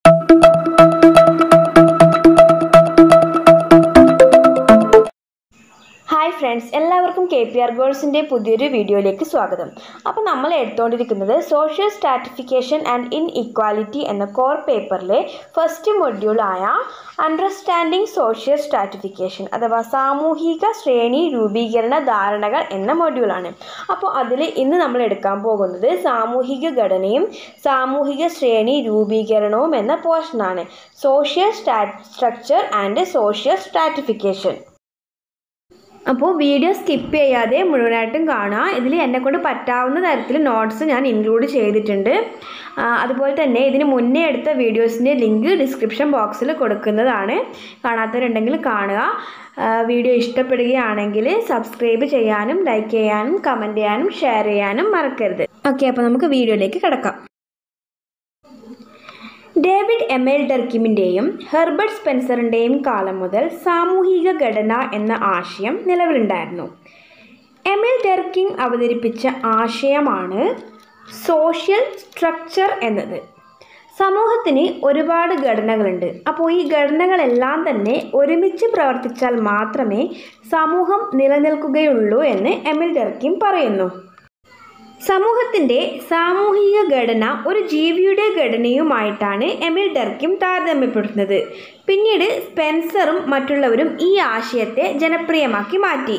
hi friends എല്ലാവർക്കും K P R ഗേൾസിൻ്റെ പുതിയൊരു വീഡിയോയിലേക്ക് സ്വാഗതം അപ്പോൾ നമ്മൾ എടുത്തുകൊണ്ടിരിക്കുന്നത് social stratification and inequality എന്ന കോർ പേപ്പറിലെ ഫസ്റ്റ് മൊഡ്യൂളായ അണ്ടർസ്റ്റാൻഡിംഗ് സോഷ്യൽ സ്ട്രാറ്റിഫിക്കേഷൻ അഥവാ സാമൂഹിക ശ്രേണി രൂപീകരണ ധാരണകൾ എന്ന മൊഡ്യൂളാണ് അപ്പോൾ അതിൽ ഇന്ന് നമ്മൾ എടുക്കാൻ പോകുന്നത് സാമൂഹിക ഘടനയും സാമൂഹിക ശ്രേണി രൂപീകരണവും എന്ന പോർഷനാണ് social structure and social stratification അപ്പോൾ വീഡിയോ സ്കിപ്പ് ചെയ്യാതെ മുഴുവനായിട്ടും കാണുക ഇതിൽ എന്നെക്കൊണ്ട് പറ്റാവുന്ന തരത്തിൽ നോട്ട്സ് ഞാൻ ഇൻക്ലൂഡ് ചെയ്തിട്ടുണ്ട് ആ, അതുപോലെ തന്നെ ഇതിന് മുന്നേ എടുത്ത വീഡിയോസിൻ്റെ ലിങ്ക് ഡിസ്ക്രിപ്ഷൻ ബോക്സിൽ കൊടുക്കുന്നതാണ് കാണാത്തവരുണ്ടെങ്കിൽ കാണുക ആ, വീഡിയോ ഇഷ്ടപ്പെടുകയാണെങ്കിൽ സബ്സ്ക്രൈബ് ചെയ്യാനും ലൈക്ക് ചെയ്യാനും കമൻറ്റ് ചെയ്യാനും ഷെയർ ചെയ്യാനും മറക്കരുത് ഓക്കെ അപ്പോൾ നമുക്ക് വീഡിയോയിലേക്ക് കിടക്കാം ഡേവിഡ് എം എൽ ഡർക്കിമിൻ്റെയും ഹെർബർട്ട് സ്പെൻസറിൻ്റെയും കാലം മുതൽ സാമൂഹിക ഘടന എന്ന ആശയം നിലവിലുണ്ടായിരുന്നു എം എൽ ഡർക്കിം അവതരിപ്പിച്ച ആശയമാണ് സോഷ്യൽ സ്ട്രക്ചർ എന്നത് സമൂഹത്തിന് ഒരുപാട് ഘടനകളുണ്ട് അപ്പോൾ ഈ ഘടനകളെല്ലാം തന്നെ ഒരുമിച്ച് പ്രവർത്തിച്ചാൽ മാത്രമേ സമൂഹം നിലനിൽക്കുകയുള്ളൂ എന്ന് എം എൽ ഡർക്കിം പറയുന്നു സമൂഹത്തിൻ്റെ സാമൂഹിക ഘടന ഒരു ജീവിയുടെ ഘടനയുമായിട്ടാണ് എമിൽ ഡർക്കിം താരതമ്യപ്പെടുത്തുന്നത് പിന്നീട് സ്പെൻസറും മറ്റുള്ളവരും ഈ ആശയത്തെ ജനപ്രിയമാക്കി മാറ്റി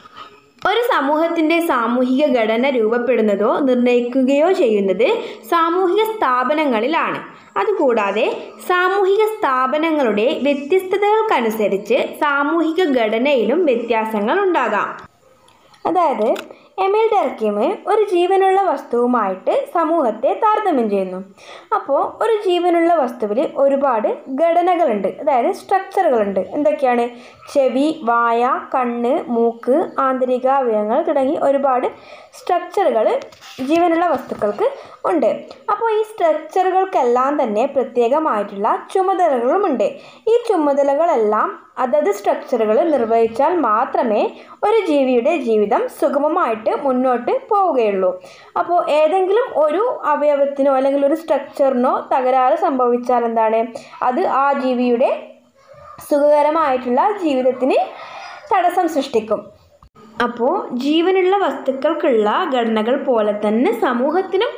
ഒരു സമൂഹത്തിൻ്റെ സാമൂഹിക ഘടന രൂപപ്പെടുന്നതോ നിർണ്ണയിക്കുകയോ ചെയ്യുന്നത് സാമൂഹിക സ്ഥാപനങ്ങളിലാണ് അതുകൂടാതെ സാമൂഹിക സ്ഥാപനങ്ങളുടെ വ്യത്യസ്തതകൾക്കനുസരിച്ച് സാമൂഹിക ഘടനയിലും വ്യത്യാസങ്ങൾ ഉണ്ടാകാം അതായത് എമിൽ ഡർക്കിമ് ഒരു ജീവനുള്ള വസ്തുവുമായിട്ട് സമൂഹത്തെ താരതമ്യം ചെയ്യുന്നു അപ്പോൾ ഒരു ജീവനുള്ള വസ്തുവിൽ ഒരുപാട് ഘടനകളുണ്ട് അതായത് സ്ട്രക്ചറുകളുണ്ട് എന്തൊക്കെയാണ് ചെവി വായ കണ്ണ് മൂക്ക് ആന്തരിക അവയവങ്ങൾ തുടങ്ങി ഒരുപാട് സ്ട്രക്ചറുകൾ ജീവനുള്ള വസ്തുക്കൾക്ക് ഉണ്ട് അപ്പോൾ ഈ സ്ട്രക്ചറുകൾക്കെല്ലാം തന്നെ പ്രത്യേകമായിട്ടുള്ള ചുമതലകളുമുണ്ട് ഈ ചുമതലകളെല്ലാം അതത് സ്ട്രക്ചറുകൾ നിർവഹിച്ചാൽ മാത്രമേ ഒരു ജീവിയുടെ ജീവിതം സുഗമമായിട്ട് മുന്നോട്ട് പോവുകയുള്ളൂ അപ്പോൾ ഏതെങ്കിലും ഒരു അവയവത്തിനോ അല്ലെങ്കിൽ ഒരു സ്ട്രക്ചറിനോ തകരാറ് സംഭവിച്ചാൽ എന്താണ് അത് ആ ജീവിയുടെ സുഖകരമായിട്ടുള്ള ജീവിതത്തിന് തടസ്സം സൃഷ്ടിക്കും അപ്പോൾ ജീവനുള്ള വസ്തുക്കൾക്കുള്ള ഘടനകൾ പോലെ തന്നെ സമൂഹത്തിനും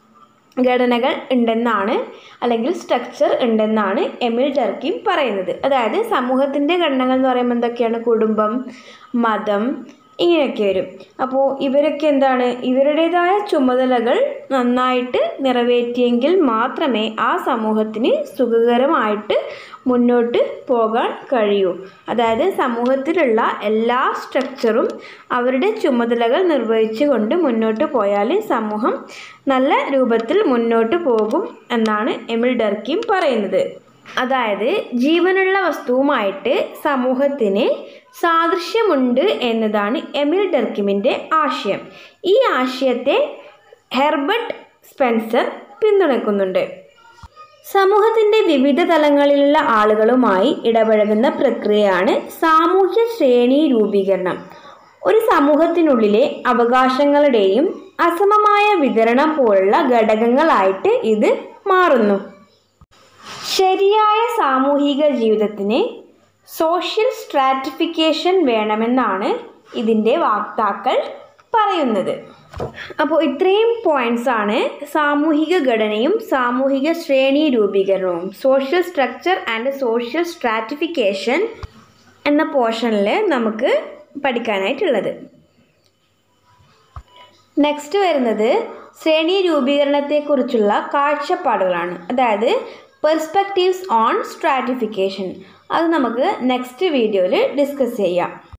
ഘടനകൾ ഉണ്ടെന്നാണ് അല്ലെങ്കിൽ സ്ട്രക്ചർ ഉണ്ടെന്നാണ് എമിൽ ഡർക്കിം പറയുന്നത് അതായത് സമൂഹത്തിൻ്റെ ഘടനകൾ എന്ന് പറയുമ്പോൾ എന്തൊക്കെയാണ് കുടുംബം മതം ഇങ്ങനെയൊക്കെ വരും അപ്പോൾ ഇവരൊക്കെ എന്താണ് ഇവരുടേതായ ചുമതലകൾ നന്നായിട്ട് നിറവേറ്റിയെങ്കിൽ മാത്രമേ ആ സമൂഹത്തിന് സുഖകരമായിട്ട് മുന്നോട്ട് പോകാൻ കഴിയൂ അതായത് സമൂഹത്തിലുള്ള എല്ലാ സ്ട്രക്ചറും അവരുടെ ചുമതലകൾ നിർവഹിച്ചുകൊണ്ട് മുന്നോട്ട് പോയാൽ സമൂഹം നല്ല രൂപത്തിൽ മുന്നോട്ട് പോകും എന്നാണ് എമിൽ ഡർക്കിം പറയുന്നത് അതായത് ജീവനുള്ള വസ്തുവുമായിട്ട് സമൂഹത്തിന് സാദൃശ്യമുണ്ട് എന്നതാണ് എമിൽ ഡർക്കിമിൻ്റെ ആശയം ഈ ആശയത്തെ ഹെർബർട്ട് സ്പെൻസർ പിന്തുണയ്ക്കുന്നുണ്ട് സമൂഹത്തിൻ്റെ വിവിധ തലങ്ങളിലുള്ള ആളുകളുമായി ഇടപഴകുന്ന പ്രക്രിയയാണ് സാമൂഹ്യ ശ്രേണി രൂപീകരണം ഒരു സമൂഹത്തിനുള്ളിലെ അവകാശങ്ങളുടെയും അസമമായ വിതരണം പോലുള്ള ഘടകങ്ങളായിട്ട് ഇത് മാറുന്നു ശരിയായ സാമൂഹിക ജീവിതത്തിന് സോഷ്യൽ സ്ട്രാറ്റിഫിക്കേഷൻ വേണമെന്നാണ് ഇതിൻ്റെ വാക്താക്കൾ പറയുന്നത് അപ്പോൾ ഇത്രയും പോയിന്റ്സ് ആണ് സാമൂഹിക ഘടനയും സാമൂഹിക ശ്രേണി രൂപീകരണവും social structure and social stratification എന്ന പോർഷനിൽ നമുക്ക് പഠിക്കാനായിട്ടുള്ളത് നെക്സ്റ്റ് വരുന്നത് ശ്രേണി രൂപീകരണത്തെക്കുറിച്ചുള്ള കാഴ്ചപ്പാടുകളാണ് അതായത് പെർസ്പെക്റ്റീവ്സ് ഓൺ സ്ട്രാറ്റിഫിക്കേഷൻ അത് നമുക്ക് നെക്സ്റ്റ് വീഡിയോയിൽ ഡിസ്കസ് ചെയ്യാം